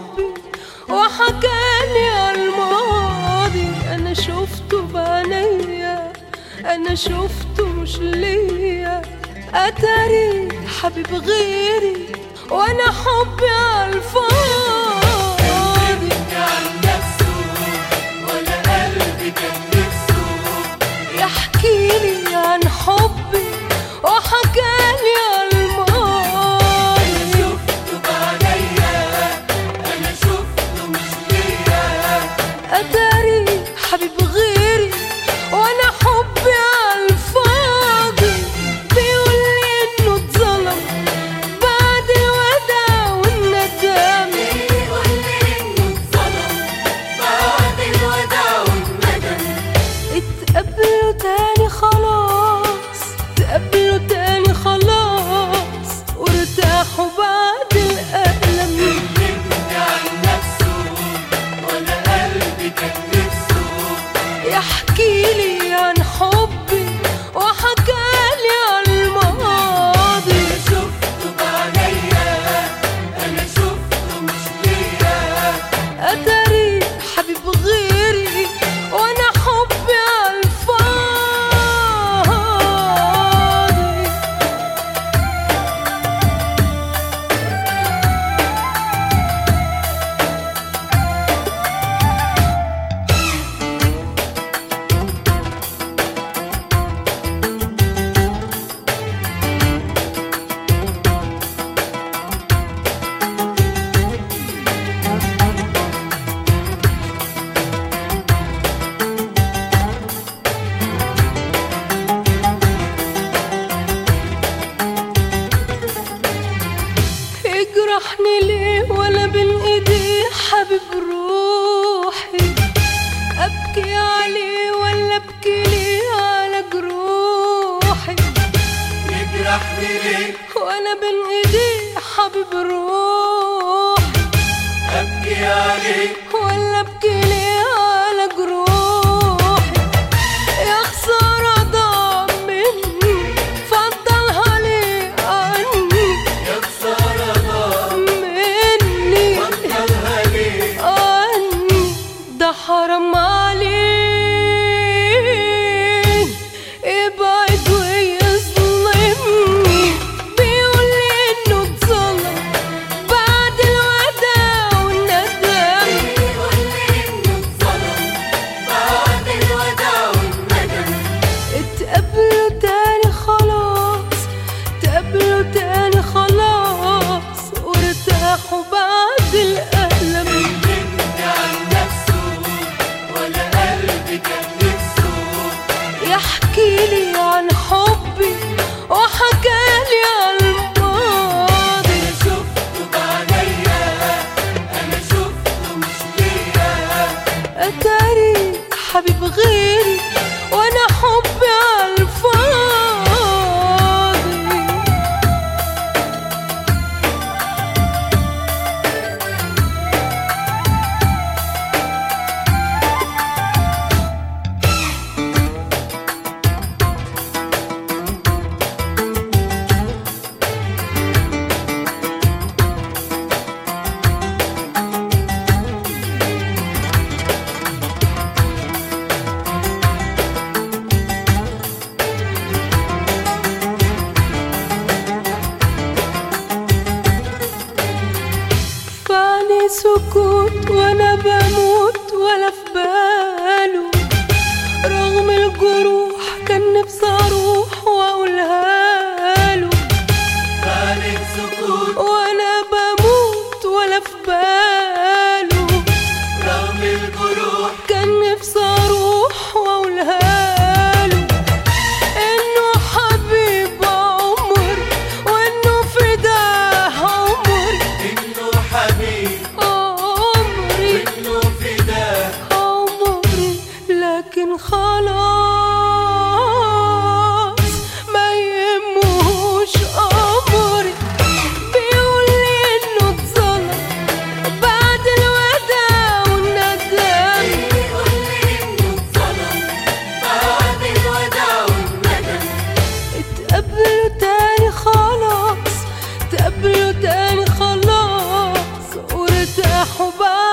حبي وحكالي على الماضي انا شفته بعينيا انا شفته مش ليا اتاري حبيب غيري وانا حبي على الفاضي عن نفسه ولا قلبي كان نفسه يحكي لي عن حبي وحكالي على الماضي شفته بعينيا انا شفته مش ليا أداري حبيب غيري وأنا حبي على الفاضي بيقول لي إنه اتظلم بعد الوداع والندم بيقول لي انه اتظلم بعد الوداع والندم اتقابلوا تاني خلاص اتقابلوا تاني خلاص وارتاحوا بعد الألم كلمني عن نفسه ولا قلبي كان نفسه يحكي لي عن حبي وحكالي عن الماضي شفته بعينيا انا شفته مش ليا أدري حبيب غيري وأنا حبي على الفاضي يجرحني ليه ولا بين ايديه حبيب روحي ابكي عليه ولا ابكي ليه على جروحي يجرحني ليه وانا بين ايديه حبيب روحي ابكي عليه ولا ابكي ليه على جروحي يا خسارة ضاع مني فضلها ليه عني يا خسارة ضاع مني بطلها ليه عني ده حرام عليه ابعد ويظلمني بيقول لي انه اتظلم بعد الوداع والندم بيقول لي انه اتظلم بعد الوداع والندم اتقابلوا تاني خلاص اتقابلوا تاني خلاص وارتاحوا بعد الألم كلمني عن نفسه ولا قلبي كان نفسه يحكي لي عن حبي وحكالي عن الماضي انا شفته بعينيا انا شفته مش ليا أتاري حبيب غيري وأنا حبي على الفاضي فعني سكوت وانا بموت ولا في باله رغم الجروح كان نفسي اروح واقولها له خالد سكوت وانا بموت ولا في باله رغم الجروح كان نفسي اروح واقولها له انه حبيب عمر وانه فداه عمري انه حبيب عمري وانه وبعد